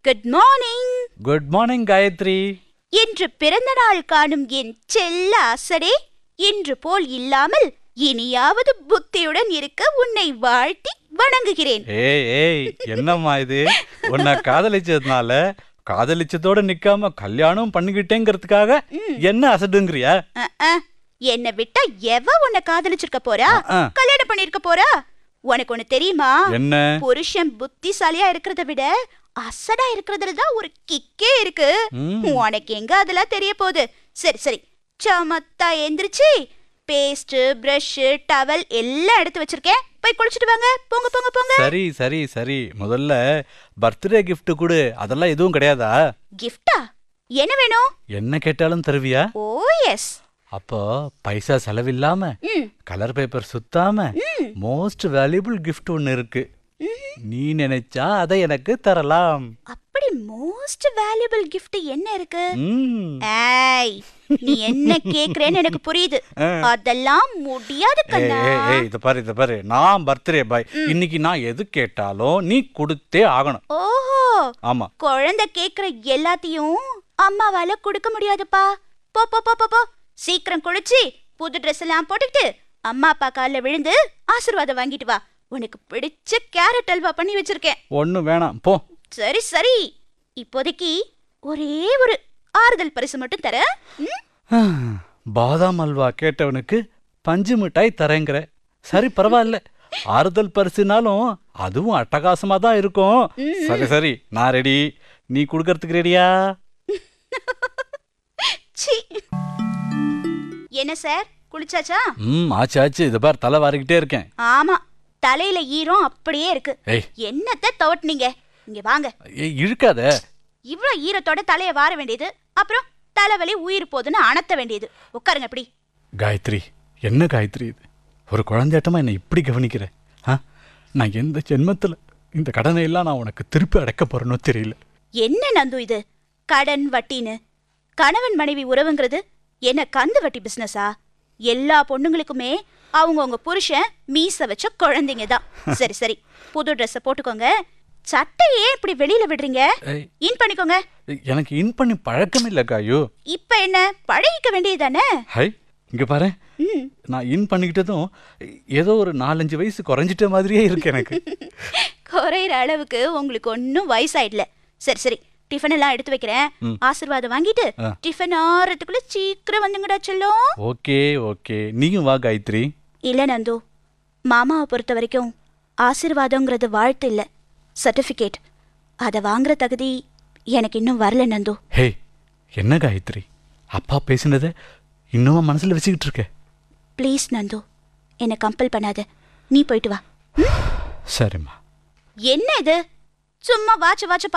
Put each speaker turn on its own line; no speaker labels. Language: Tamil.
Good morning
good morning Gayathri
இன்று பிறந்த நாள் காணும் என் செல்ல அசடே இன்று போல் இல்லாமல் இனியாவது புத்தியுடன் இருக்க உன்னை வாழ்த்தி வணங்குகிறேன்
ஏய் ஏய் என்னம்மா இது உன்னை காதலிச்சதுனால காதலிச்சதோட நிக்காம கல்யாணம் பண்ணிக்கிட்டேங்கிறதுக்காக என்ன அசடுங்கிறியா
அஹ், அஹ். என்னை விட்டா எவ உன்னை காதலிச்சிருக்க போறா
அஹ்.
கல்யாணம் பண்ணிருக்க போறா உனக்கு ஒண்ணு தெரியுமா
என்ன
புருஷன் புத்திசாலியா இருக்கிறத விட அசடா இருக்கிறதுல தான் ஒரு கிக்கே இருக்கு
ம்.
உனக்கு எங்க அதெல்லாம் தெரிய போகுது சரி சரி சமத்தா எந்திரிச்சு பேஸ்ட் பிரஷ் டவல் எல்லாம் எடுத்து வச்சிருக்கேன் போய் குளிச்சுட்டு வாங்க போங்க போங்க போங்க
சரி சரி சரி முதல்ல பர்த்டே gift கொடு அதெல்லாம் எதுவும் கிடையாதா
கிஃப்டா என்ன வேணும்
என்ன கேட்டாலும் தருவியா
ஓ எஸ்
அப்போ பைசா செலவில்லாம
ம்
கலர் பேப்பர் சுத்தாம மோஸ்ட் வேல்யூபிள் gift ஒன்னு இருக்கு நீ நினைச்சா அதை எனக்கு தரலாம்
அப்படி மோஸ்ட் வேல்யூபிள் gift என்ன இருக்கு
ம்.
ஏய் நீ என்ன கேக்குறேன்னு எனக்கு புரியுது அதெல்லாம் முடியாது
ஏய்,
கண்ணா
ஏய், ஏய், இத பாரு இத பாரு நான் பர்த்டே பாய் இன்னைக்கு நான் எது கேட்டாலும் நீ கொடுத்தே ஆகணும்
ஓஹோ
ஆமா
குழந்தை கேக்குற எல்லாத்தையும் அம்மாவால கொடுக்க முடியாதுப்பா போ போ போ போ போ சீக்கிரம் குளிச்சு புது ட்ரெஸ் எல்லாம் போட்டுக்கிட்டு அம்மா அப்பா கால்ல விழுந்து ஆசீர்வாதம் வாங்கிட்டு வா உனக்கு பிடிச்ச கேரட் அல்வா பண்ணி வச்சிருக்கேன்
ஒன்றும் வேணாம் போ
சரி சரி இப்போதைக்கு ஒரே ஒரு ஆறுதல் பரிசு மட்டும் தரேன் ம்?
பாதாம் அல்வா கேட்டவனுக்கு பஞ்சு மிட்டாய் தரேங்கிற சரி பரவாயில்ல ஆறுதல் பரிசுனாலும் அதுவும் அட்டகாசமா தான் இருக்கும் சரி சரி நான் ரெடி நீ கொடுக்கறதுக்கு ரெடியா
சீ என்ன சார் குளிச்சாச்சா
ம் ஆச்சு ஆச்சு இதை பார் தலை வாரிக்கிட்டே இருக்கேன்
ஆமா தலையில ஈரம் அப்படியே இருக்கு
ஏய்
என்னத்த தவட்டுனீங்க இங்க வாங்க
ஏய் இழுக்காத
இவ்ளோ ஈரத்தோட தலைய வார வேண்டியது அப்புறம் தலைவலி உயிர் போதுன்னு அணத்த வேண்டியது உட்காருங்க இப்படி
காயத்ரி என்ன காயத்ரி இது ஒரு குழந்தையாட்டமா என்னை இப்படி கவனிக்கிற ஆ நான் எந்த ஜென்மத்தில் இந்த கடனை எல்லாம் நான் உனக்கு திருப்பி அடைக்க போறேனோ தெரியல
என்ன நந்து இது கடன் வட்டின்னு கணவன் மனைவி உறவுங்கிறது என்ன கந்து வட்டி பிசினஸா எல்லா பொண்ணுங்களுக்குமே அவங்கவங்க புருஷன் மீச வச்ச குழந்தைங்க தான் சரி சரி புது ட்ரெஸ்ஸை போட்டுக்கோங்க சட்டையே இப்படி வெளியில விடுறீங்க
ஏய்,
இன் பண்ணிக்கோங்க
எனக்கு இன் பண்ணி பழக்கம் இல்லை காயு
இப்ப என்ன பழகிக்க வேண்டியதுதானே
ஹை இங்க பாரு
ம்
நான் இன் பண்ணிக்கிட்டதும் ஏதோ ஒரு நாலஞ்சு வயசு குறைஞ்சிட்ட மாதிரியே இருக்கு எனக்கு
குறையிற அளவுக்கு உங்களுக்கு ஒன்றும் வயசாயிடல சரி சரி டிஃபன் எல்லாம் எடுத்து வைக்கிறேன்
ம்.
ஆசீர்வாதம் வாங்கிட்டு
ஆ.
டிஃபன் ஆறதுக்குள்ள சீக்கிரம் வந்துங்கடா செல்லம்
ஓகே ஓகே நீயும் வா காயத்ரி
இல்ல நந்து மாமாவை பொறுத்த வரைக்கும் ஆசீர்வாதங்கிறது வாழ்த்து இல்ல சர்டிஃபிகேட் அதை வாங்குற தகுதி எனக்கு இன்னும் வரல நந்து
ஹே என்ன காயத்ரி அப்பா பேசினதை இன்னுமா மனசுல வச்சுக்கிட்டு இருக்க
ப்ளீஸ் நந்து என்னை கம்பல் பண்ணாத நீ போயிட்டு வா
சரிம்மா
என்ன இது சும்மா வாட்ச வாட்ச